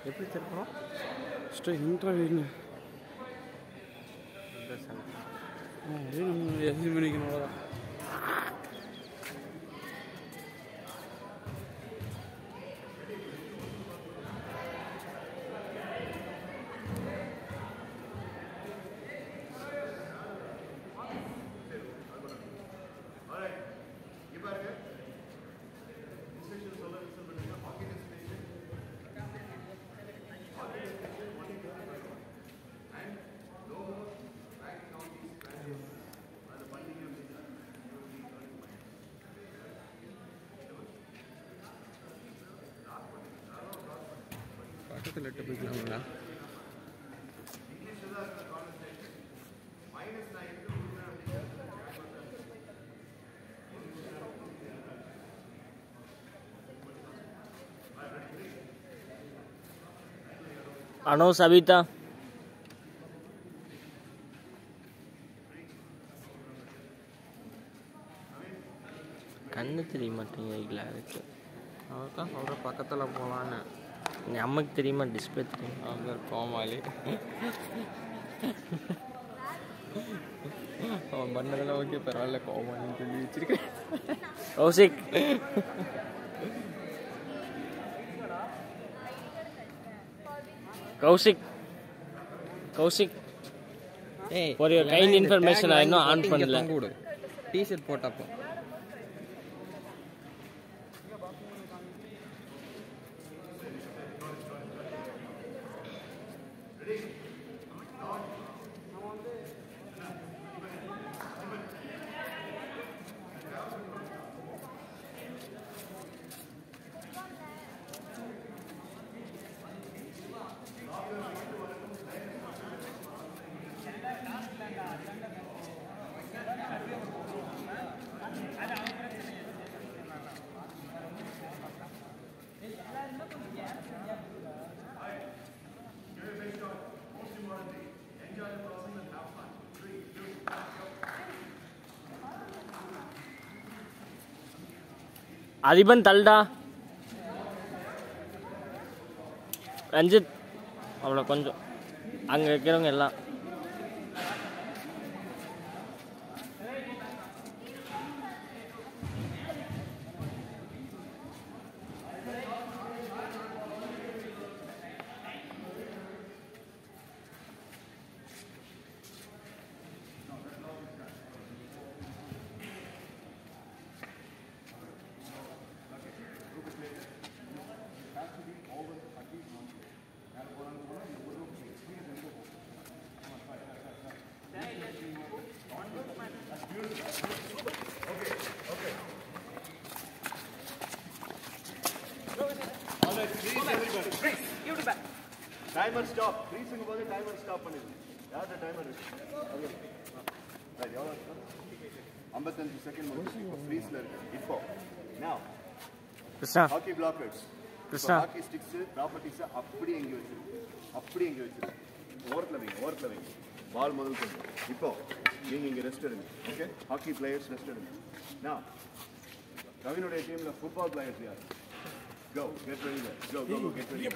எப்படி திருப்பணும் ஃபஸ்ட்டு இன்டர்வியூங்க இந்த சைடு அதே நம்ம எது பண்ணிக்கணும் அவ்வளோதான் பக்கத்தில் எட்டு போய்க்கலாங்களா அனோ சபிதா கண்ணு தெரிய மாட்டேங்குது அதுக்கு அவர் தான் சொல்கிற பக்கத்தில் போகலான்னு நமக்கு தெரியுமா டிஸ்பிளே தெரியும் அங்கே கோமாளி அவன் பண்ணதெல்லாம் ஓகே பரவாயில்ல கோமாளின்னு சொல்லி வச்சிருக்கேன் கௌசிக் கௌசிக் கௌசிக் ஏய் For your kind information, I இன்னும் on பண்ணல. விடு டிஷர்ட் போட்டப்போ அதிபன் தல்டா ரஞ்சித் அவ்வளோ கொஞ்சம் அங்கே இருக்கிறவங்க எல்லாம் டைமர் ஸ்டாப் ஃப்ரீஸுங்கும் போது டைமர் ஸ்டாப் பண்ணிடுங்க யார்கிட்ட டைமர் இருக்கு ரைட் எவ்வளோ ஐம்பத்தஞ்சு செகண்ட் முடிச்சு இப்போ ஃப்ரீஸில் இருக்கு இப்போ now Krishna hockey blockers Krishna. Hockey sticks ப்ராப்பர்ட்டிஸை அப்படியே இங்கே வச்சிருக்கு அப்படியே இங்கே வச்சிருக்கு ஓரத்தில் வைங்க ஓரத்தில் வைங்க பால் முதல் கொண்டு இப்போ நீங்கள் இங்கே ரெஸ்ட் எடுங்க ஓகே ஹாக்கி பிளேயர்ஸ் ரெஸ்ட் எடுங்க நான் கவினுடைய டீமில் ஃபுட்பால் பிளேயர்ஸ் யார் go get ready go go go get ready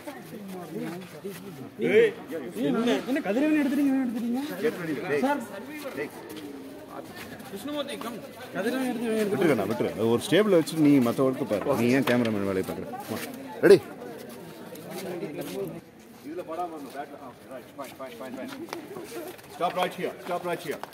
என்ன கதிரவன் எடுத்துட்டீங்க எடுத்துட்டீங்க கெட் ரெடி டேய் கிருஷ்ணமூர்த்தி கம் கதிரவன் எடுத்து விட்டுருக்கண்ணா விட்டுரு அது ஒரு ஸ்டேபிள் வச்சு நீ மற்ற ஒர்க்கு பாரு நீ ஏன் கேமராமேன் வேலையை பார்க்குற ரெடி இதில் படாம வரணும் பேட்டில் ah right fine fine fine fine stop right here stop right here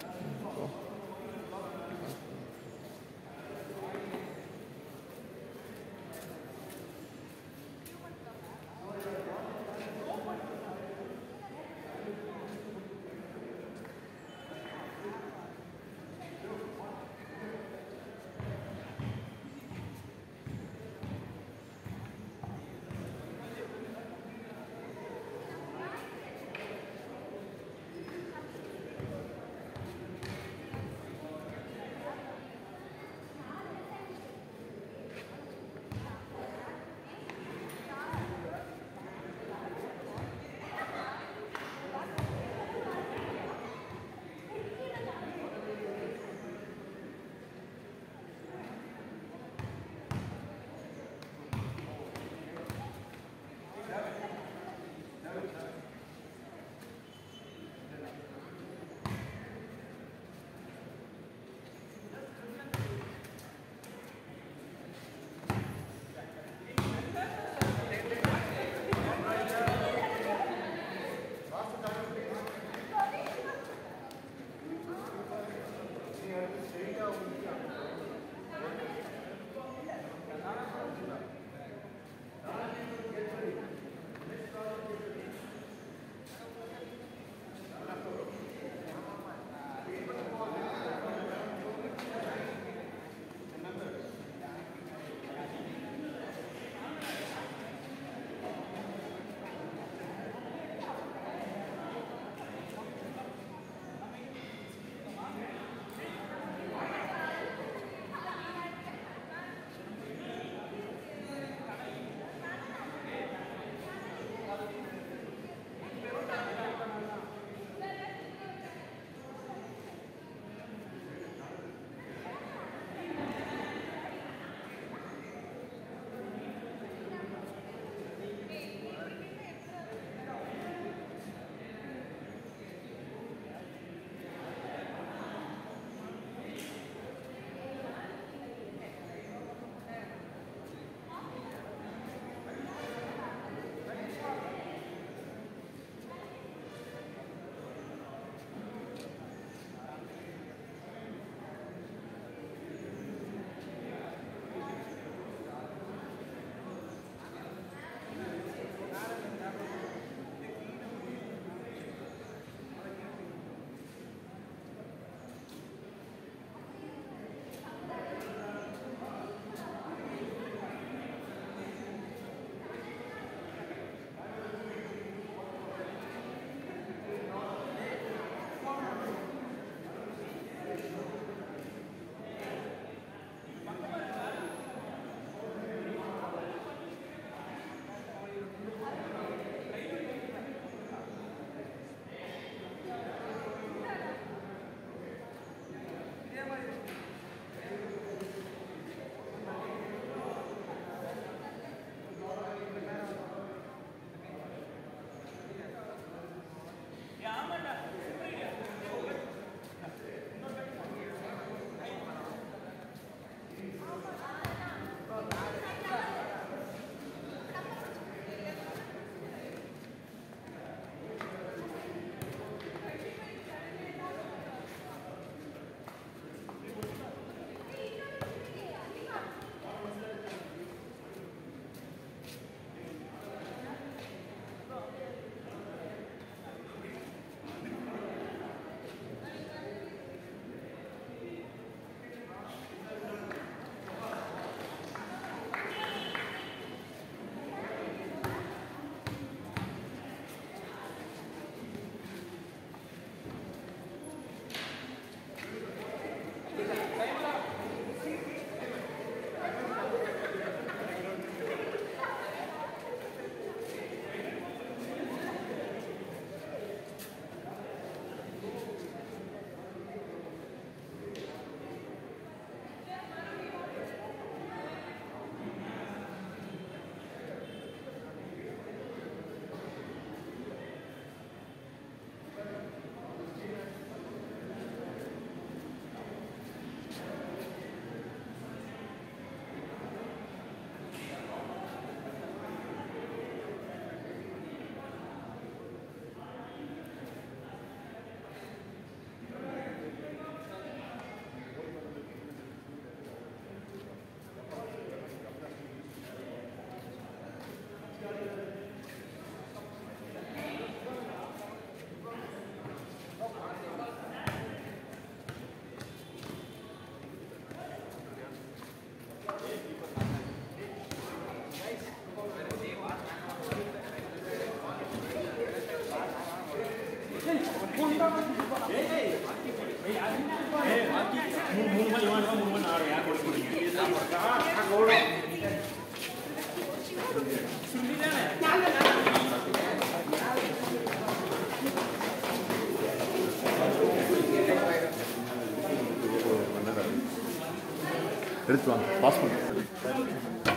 எடுத்து வாங்க பாஸ் பண்ணு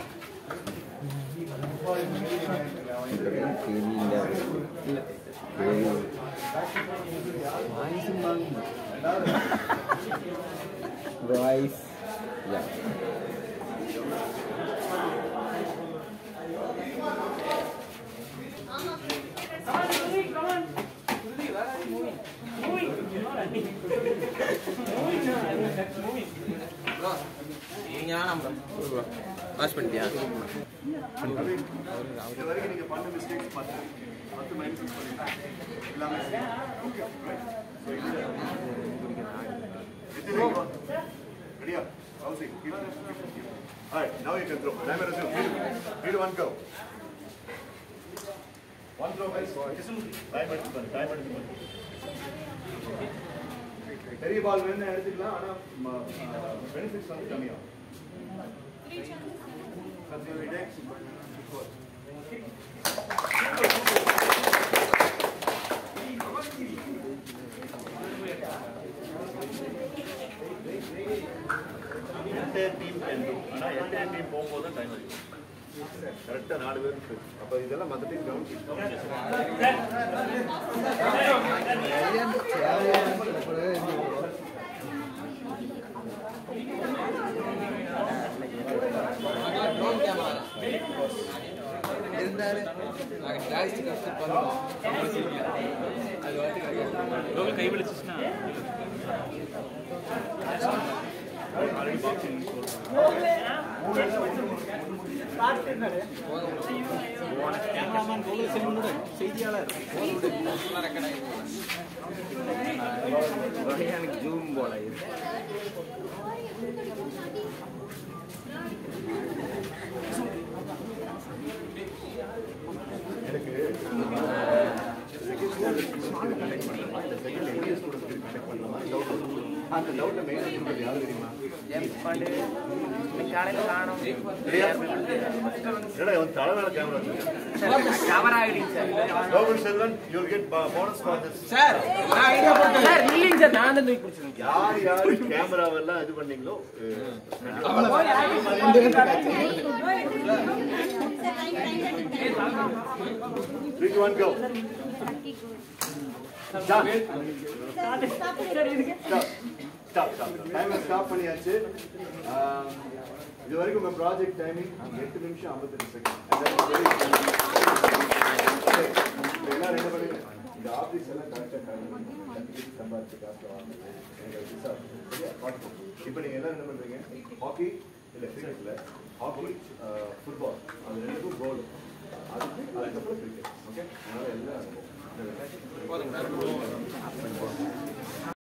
வாய்ஸ் யா நீங்க வேணாம் ப்ரோ வாஷ் பண்ணிட்டியா இது வரைக்கும் நீங்க பண்ண மிஸ்டேக்ஸ் பத்து பத்து மைனஸ் பண்ணிருக்கீங்க எல்லாமே ஓகே ரெடியா housing Alright, now you can throw. Timer resume. Need one go. One throw, guys. Time எடுத்து time எடுத்து பெரிய பால் வேணா எடுத்துக்கலாம் ஆனா பெனிஃபிட்ஸ் வந்து கம்மியாகும் Continue with next. Entire team can do ஆனால் என்டையர் டீம் போகும்போது தான் டைம் ஆகும் கரெக்டாக நாலு பேர் இருக்கு அப்போ இதெல்லாம் மற்ற டீம் கவனிச்சு ட்ரோன் கேமரா இருந்தாரு நாங்கள் ஜாஸ்தி கஷ்டப்படுறோம் அது வந்து கை விழிச்சுச்சுன்னா எனக்கு ஜூம் போல இது எனக்கு கனெக்ட் பண்ணலாம் இந்த செகண்ட் எங்கேயும் ஸ்டூடெண்ட்ஸ்க்கு கனெக்ட் பண்ணலாமா டவுட் அந்த டவுட்டை மெயினாக இருக்கிறது யாரு தெரியுமா என்னடா இவன் தலை மேல கேமரா வச்சிருக்கான் government Selvan you will get bonus for this sir நான் ஐடியா போட்டேன் யார் யார் கேமராவெல்லாம் இது பண்ணீங்களோ three two one go stop stop stop timer stop பண்ணியாச்சு ஆம், இது வரைக்கும் உங்க ப்ராஜெக்ட் டைமிங் எட்டு நிமிஷம் ஐம்பத்தெட்டு செகண்ட் எல்லாம் என்ன பண்ணுங்க இந்த ஆஃபீஸ் எல்லாம் கரெக்டாக சம்பாதிச்சு காசு வாங்க இப்போ நீங்க எல்லாம் என்ன பண்றீங்க ஹாக்கி இல்ல கிரிக்கெட்ல ஹாக்கி ஃபுட்பால் அது ரெண்டுக்கும் கோல் அதுக்கு அதுக்கப்புறம் கிரிக்கெட் ஓகே அதனால எல்லாம்